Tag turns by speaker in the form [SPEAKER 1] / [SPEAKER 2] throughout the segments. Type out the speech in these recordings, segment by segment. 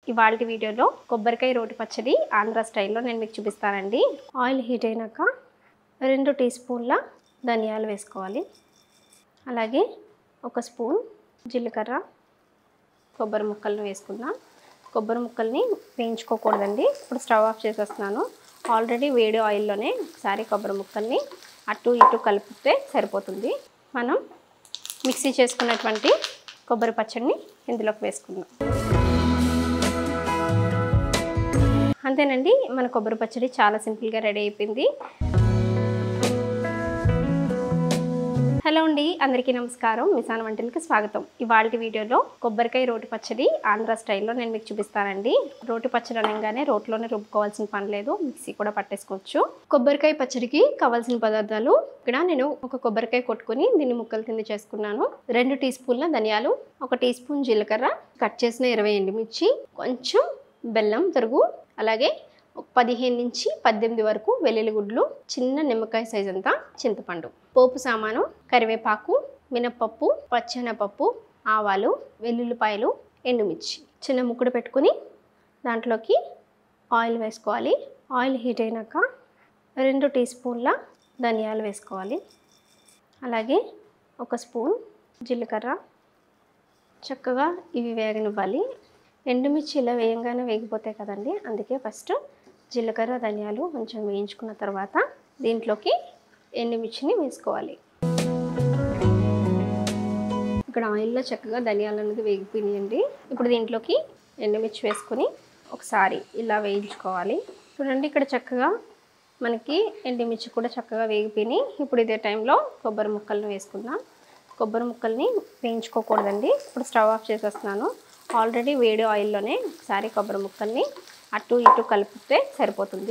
[SPEAKER 1] ఇవాళ వీడియోలో కొబ్బరికాయ రోటి పచ్చడి ఆంధ్ర స్టైల్లో నేను మీకు చూపిస్తానండి ఆయిల్ హీట్ అయినాక రెండు టీ స్పూన్ల ధనియాలు వేసుకోవాలి అలాగే ఒక స్పూన్ జీలకర్ర కొబ్బరి ముక్కలను వేసుకుందాం కొబ్బరి ముక్కల్ని వేయించుకోకూడదండి ఇప్పుడు స్టవ్ ఆఫ్ చేసేస్తున్నాను ఆల్రెడీ వేడి ఆయిల్లోనే ఒకసారి కొబ్బరి ముక్కల్ని అటు ఇటు కలిపితే సరిపోతుంది మనం మిక్సీ చేసుకున్నటువంటి కొబ్బరి పచ్చడిని ఇందులోకి వేసుకుందాం అంతేనండి మన కొబ్బరి పచ్చడి చాలా సింపుల్గా రెడీ అయిపోయింది హలో అండి అందరికీ నమస్కారం మిసాన్ వంటలకి స్వాగతం ఇవాళ వీడియోలో కొబ్బరికాయ రోటి పచ్చడి ఆంధ్ర స్టైల్లో నేను మీకు చూపిస్తానండి రోటి పచ్చడి అనగానే రోట్లోనే రుబ్బుకోవాల్సిన పని లేదు మిక్సీ కూడా పట్టేసుకోవచ్చు కొబ్బరికాయ పచ్చడికి కావాల్సిన పదార్థాలు ఇక్కడ నేను ఒక కొబ్బరికాయ కొట్టుకుని దీన్ని ముక్కలు కింద చేసుకున్నాను రెండు టీ స్పూన్ల ధనియాలు ఒక టీ స్పూన్ జీలకర్ర కట్ చేసిన ఇరవై ఎండుమిర్చి కొంచెం బెల్లం తరుగు అలాగే ఒక పదిహేను నుంచి పద్దెనిమిది వరకు వెల్లుల్లి గుడ్లు చిన్న నిమ్మకాయ సైజ్ అంతా చింతపండు పోపు సామాను కరివేపాకు మినప్పప్పు పచ్చెనపప్పు ఆవాలు వెల్లుల్లిపాయలు ఎండుమిర్చి చిన్న ముక్కుడు పెట్టుకుని దాంట్లోకి ఆయిల్ వేసుకోవాలి ఆయిల్ హీట్ అయినాక రెండు టీ స్పూన్ల ధనియాలు వేసుకోవాలి అలాగే ఒక స్పూన్ జీలకర్ర చక్కగా ఇవి వేగనివ్వాలి ఎండుమిర్చి ఇలా వేయంగానే వేగిపోతాయి కదండి అందుకే ఫస్ట్ జీలకర్ర ధనియాలు కొంచెం వేయించుకున్న తర్వాత దీంట్లోకి ఎండుమిర్చిని వేసుకోవాలి ఇక్కడ ఆయిల్లో చక్కగా ధనియాలు అనేది వేగిపోయినాయండి ఇప్పుడు దీంట్లోకి ఎండుమిర్చి వేసుకొని ఒకసారి ఇలా వేయించుకోవాలి చూడండి ఇక్కడ చక్కగా మనకి ఎండుమిర్చి కూడా చక్కగా వేగిపోయినాయి ఇప్పుడు ఇదే టైంలో కొబ్బరి ముక్కలను వేసుకుందాం కొబ్బరి ముక్కల్ని వేయించుకోకూడదండి ఇప్పుడు స్టవ్ ఆఫ్ చేసేస్తున్నాను ఆల్రెడీ వేడి ఆయిల్లోనే ఒకసారి కొబ్బరి ముక్కల్ని అటు ఇటు కలిపితే సరిపోతుంది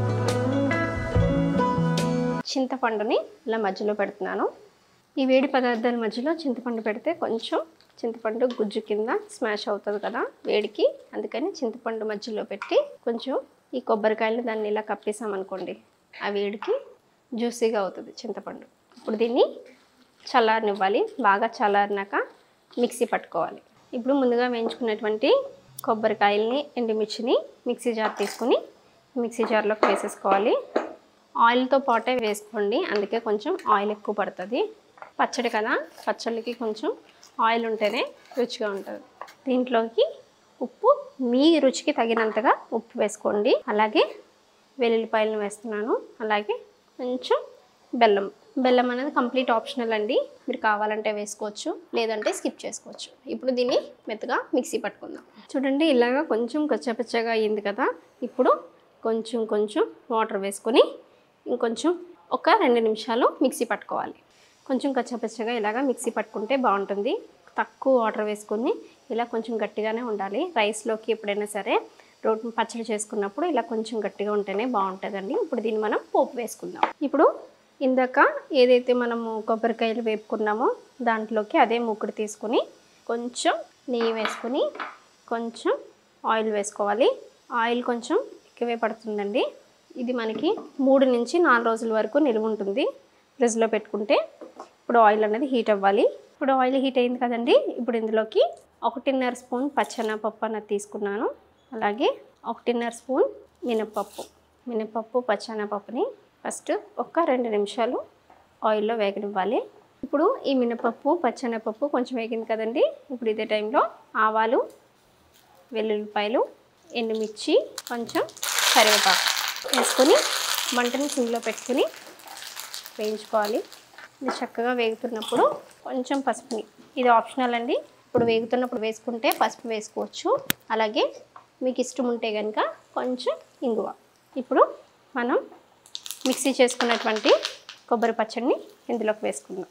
[SPEAKER 1] చింతపండుని ఇలా మధ్యలో పెడుతున్నాను ఈ వేడి పదార్థాల మధ్యలో చింతపండు పెడితే కొంచెం చింతపండు గుజ్జు కింద స్మాష్ అవుతుంది కదా వేడికి అందుకని చింతపండు మధ్యలో పెట్టి కొంచెం ఈ కొబ్బరికాయలు దాన్ని ఇలా కప్పేసామనుకోండి ఆ వేడికి జ్యూసీగా అవుతుంది చింతపండు ఇప్పుడు దీన్ని చల్లారనివ్వాలి బాగా చల్లారినాక మిక్సీ పట్టుకోవాలి ఇప్పుడు ముందుగా వేయించుకున్నటువంటి కొబ్బరికాయల్ని ఎండుమిర్చిని మిక్సీ జార్ తీసుకుని మిక్సీ జార్లోకి వేసేసుకోవాలి ఆయిల్తో పాటే వేసుకోండి అందుకే కొంచెం ఆయిల్ ఎక్కువ పడుతుంది పచ్చడి కదా పచ్చడికి కొంచెం ఆయిల్ ఉంటేనే రుచిగా ఉంటుంది దీంట్లోకి ఉప్పు మీ రుచికి తగినంతగా ఉప్పు వేసుకోండి అలాగే వెల్లుల్లిపాయలను వేస్తున్నాను అలాగే కొంచెం బెల్లం బెల్లం అనేది కంప్లీట్ ఆప్షనల్ అండి మీరు కావాలంటే వేసుకోవచ్చు లేదంటే స్కిప్ చేసుకోవచ్చు ఇప్పుడు దీన్ని మెత్తగా మిక్సీ పట్టుకుందాం చూడండి ఇలాగా కొంచెం కచ్చపచ్చగా అయ్యింది కదా ఇప్పుడు కొంచెం కొంచెం వాటర్ వేసుకొని ఇంకొంచెం ఒక రెండు నిమిషాలు మిక్సీ పట్టుకోవాలి కొంచెం కచ్చపచ్చగా ఇలాగా మిక్సీ పట్టుకుంటే బాగుంటుంది తక్కువ వాటర్ వేసుకొని ఇలా కొంచెం గట్టిగానే ఉండాలి రైస్లోకి ఎప్పుడైనా సరే రోటి పచ్చడి చేసుకున్నప్పుడు ఇలా కొంచెం గట్టిగా ఉంటేనే బాగుంటుందండి ఇప్పుడు దీన్ని మనం పోపు వేసుకుందాం ఇప్పుడు ఇందాక ఏదైతే మనము కొబ్బరికాయలు వేపుకున్నామో దాంట్లోకి అదే ముక్కుడు తీసుకుని కొంచెం నెయ్యి వేసుకుని కొంచెం ఆయిల్ వేసుకోవాలి ఆయిల్ కొంచెం ఎక్కువే పడుతుందండి ఇది మనకి మూడు నుంచి నాలుగు రోజుల వరకు నిల్వ ఉంటుంది ఫ్రిడ్జ్లో పెట్టుకుంటే ఇప్పుడు ఆయిల్ అనేది హీట్ అవ్వాలి ఇప్పుడు ఆయిల్ హీట్ అయింది కదండి ఇప్పుడు ఇందులోకి ఒకటిన్నర స్పూన్ పచ్చెనపప్పు అన్నది తీసుకున్నాను అలాగే ఒకటిన్నర స్పూన్ మినపప్పు మినపప్పు పచ్చెనపప్పుని ఫస్ట్ ఒక రెండు నిమిషాలు ఆయిల్లో వేగనివ్వాలి ఇప్పుడు ఈ మినపప్పు పచ్చెనపప్పు కొంచెం వేగింది కదండి ఇప్పుడు ఇదే టైంలో ఆవాలు వెల్లుల్లిపాయలు ఎండుమిర్చి కొంచెం కరివేపాకు వేసుకొని మంటని సిమ్లో పెట్టుకుని వేయించుకోవాలి ఇది చక్కగా వేగుతున్నప్పుడు కొంచెం పసుపుని ఇది ఆప్షనల్ అండి ఇప్పుడు వేగుతున్నప్పుడు వేసుకుంటే పసుపు వేసుకోవచ్చు అలాగే మీకు ఇష్టం ఉంటే కనుక కొంచెం ఇంగువ ఇప్పుడు మనం మిక్సీ చేసుకున్నటువంటి కొబ్బరి పచ్చడిని ఇందులోకి వేసుకుందాం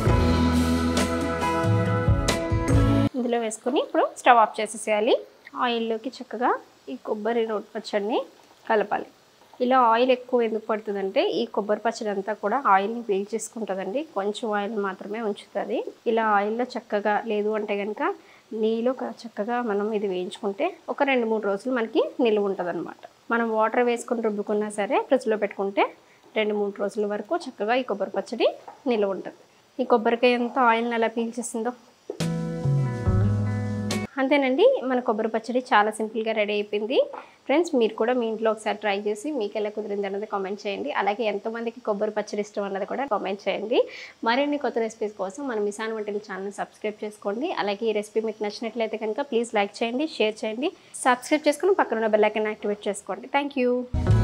[SPEAKER 1] ఇందులో వేసుకొని ఇప్పుడు స్టవ్ ఆఫ్ చేసేసేయాలి ఆయిల్లోకి చక్కగా ఈ కొబ్బరి రోటి పచ్చడిని కలపాలి ఇలా ఆయిల్ ఎక్కువ ఎందుకు పడుతుందంటే ఈ కొబ్బరి పచ్చడి అంతా కూడా ఆయిల్ని పీల్చేసుకుంటుందండి కొంచెం ఆయిల్ మాత్రమే ఉంచుతుంది ఇలా ఆయిల్లో చక్కగా లేదు అంటే కనుక నెయ్యిలో క- చక్కగా మనం ఇది వేయించుకుంటే ఒక రెండు మూడు రోజులు మనకి నిల్వ ఉంటుంది మనం వాటర్ వేసుకొని రుబ్బుకున్నా సరే ఫ్రిడ్జ్లో పెట్టుకుంటే రెండు మూడు రోజుల వరకు చక్కగా ఈ కొబ్బరి పచ్చడి నిల్వ ఉంటుంది ఈ కొబ్బరికాయ ఎంత ఆయిల్ని ఎలా పీల్చేసిందో అంతేనండి మన కొబ్బరి పచ్చడి చాలా సింపుల్గా రెడీ అయిపోయింది ఫ్రెండ్స్ మీరు కూడా మీ ఇంట్లో ఒకసారి ట్రై చేసి మీకు ఎలా కుదిరింది అన్నది కామెంట్ చేయండి అలాగే ఎంతమందికి కొబ్బరి పచ్చడి ఇష్టం అన్నది కూడా కామెంట్ చేయండి మరిన్ని కొత్త రెసిపీస్ కోసం మన మిసాన్ వంటల ఛానల్ సబ్స్క్రైబ్ చేసుకోండి అలాగే ఈ రెసిపీ మీకు నచ్చినట్లయితే కనుక ప్లీజ్ లైక్ చేయండి షేర్ చేయండి సబ్స్క్రైబ్ చేసుకుని పక్కన ఉన్న బెల్ ఐకాన్ యాక్టివేట్ చేసుకోండి థ్యాంక్ యూ